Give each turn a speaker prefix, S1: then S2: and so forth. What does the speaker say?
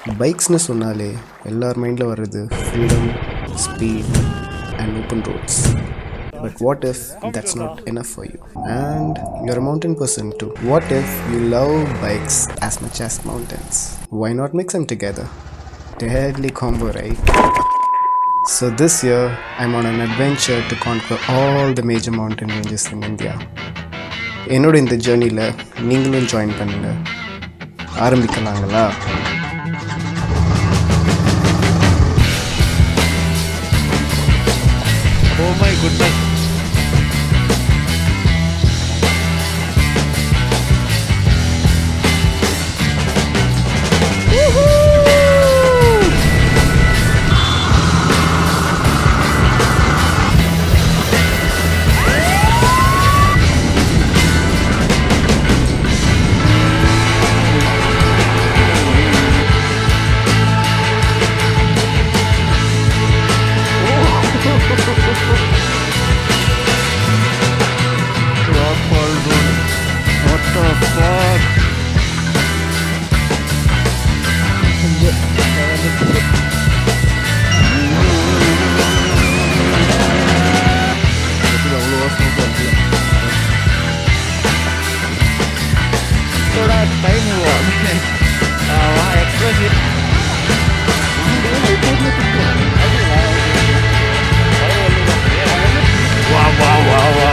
S1: பைக்ஸ்னு சொன்னாலே எல்லார் மைண்டில் வர்றது freedom speed and open roads but what if that's not enough for you and you're a mountain person too what if you love bikes as much as mountains why not mix them together deadly combo right so this year i'm on an adventure to conquer all the major mountain ranges in india என்னோட இந்த ஜேர்னியில் நீங்களும் join பண்ணுங்க ஆரம்பிக்கலாங்களா
S2: Oh my goodness. Rockfall Road. What the fuck? थोड़ा time हुआ वहाँ express वाह वाह वाह वाह